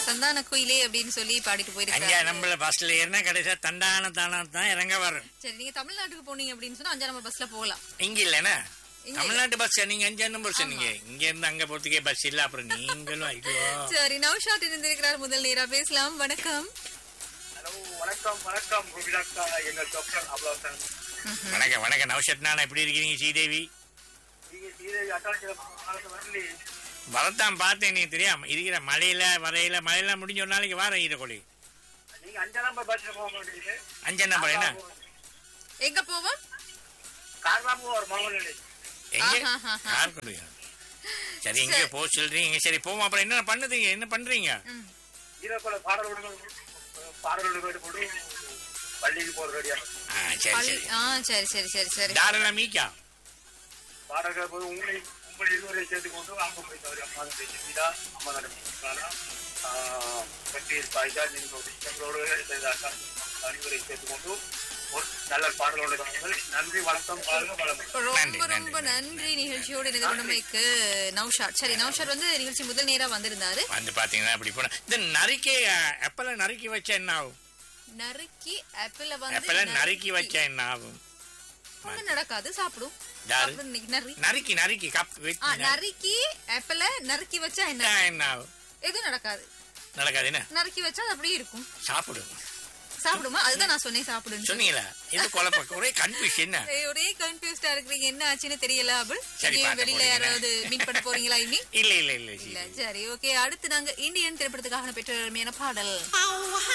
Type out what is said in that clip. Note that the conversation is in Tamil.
சந்தான குயிலே அப்படின்னு சொல்லி பாடிட்டு அங்க போயிருக்காங்க நம்மள பஸ்ல ஏறினா கடைசியா தண்டான தானா தான் இறங்க வரும் சரி நீங்க தமிழ்நாட்டுக்கு போனீங்க அப்படின்னு சொன்னா அஞ்சா நம்பர் பஸ்ல போகலாம் இங்க இல்லனா இங்க தமிழ்நாட்டு பஸ் நீங்க அஞ்சாம் நம்பர் சொன்னீங்க இங்க இருந்து அங்க போறதுக்கே பஸ் இல்ல அப்புறம் நீங்களும் ஐயோ சரி நௌஷாத் இருந்திருக்கிறார் முதல் நேரா பேசலாம் வணக்கம் ஹலோ வணக்கம் வணக்கம் குபிலாக்கா எங்கள் டாக்டர் அவ்வளோதான் வணக்கம் வணக்கம் நவஷத் நானா எப்படி இருக்கீங்க ஸ்ரீதேவி நீங்க சீதை அட்டாளத்தில் காலத்து வரல வரத்தான் பார்த்தேன் நீ தெரியாம இருக்கிற மழையில வரையில மழையெல்லாம் முடிஞ்ச ஒரு நாளைக்கு வாரம் ஈரக்கொடி நீங்க அஞ்சாம் நம்பர் பஸ்ல போக மாட்டீங்க அஞ்சாம் நம்பர் என்ன எங்க போவோம் காரணமும் ஒரு மகன் எங்க ஆஹாஹாஹா. யார் கொடுங்க சரி எங்க போ சொல்றீங்க சரி போவோம் அப்புறம் என்ன பண்ணுதுங்க என்ன பண்றீங்க ம். ஈரோக்குள்ள பாடலோடு பாடலோடு போயிட்டு போட்டு பள்ளிக்கு போற ரெடியா ஆ, சரி பள்ளி சரி ஆ சரி சரி சரி சரி தாராள மீக்கா பாடல்கள் போய் உங்களை உங்களை இருவரை சேர்த்து கொண்டு அம்மா போய் தவறி அம்மா பேசிட்டா அம்மா நடப்பிட்டாலும் பட்டியல் பாய்ச்சா நீங்களோடு அறிவுரை சேர்த்து கொண்டு ஒரு நல்ல பாடலோடு வாருங்கள். நன்றி வணக்கம் வாழ்க வளமுடன் ரொம்ப நன்றி, ரொம்ப நன்றி நிகழ்ச்சியோடு இணைந்து கொண்டமைக்கு நௌஷாத் சரி நௌஷாத் வந்து நிகழ்ச்சி முதல் நேரா வந்திருந்தாரு வந்து பாத்தீங்கன்னா அப்படி போன இந்த நறுக்கி எப்பல நறுக்கி வச்சா என்ன ஆகும் நறுக்கி ஆப்பிள வந்து எப்பல நறுக்கி வச்சா என்ன ஆகும் ஒண்ணும் நடக்காது சாப்பிடும் யாரு? சாப்பிடும் இன்னைக்கு நறு நறுக்கி நறுக்கி கப் ஆ, வச்சு நறுக்கி ஆப்பிள நறுக்கி வச்சா என்ன வச்சா என்ன ஆகும் எதுவும் நடக்காது நடக்காது என்ன நறுக்கி வச்சா அது அப்படியே இருக்கும் சாப்பிடும் சாப்பிடுமா அதுதான் நான் சொன்னேன் சாப்பிடுன்னு சொன்னீங்களா இது குழப்பம் ஒரே கன்ஃபியூஸ் என்ன ஏய், ஒரே கன்ஃபியூஸ்டா இருக்கிறீங்க என்ன ஆச்சுன்னு தெரியல அபுல் சரி, நீங்க பார்க்க வெளியில போறீங்க. யாராவது மீட் பண்ண போறீங்களா இனி இல்ல இல்ல இல்ல இல்ல சரி ஓகே அடுத்து நாங்க இந்தியன் திரைப்படத்துக்காக பெற்ற அருமையான பாடல் Oh,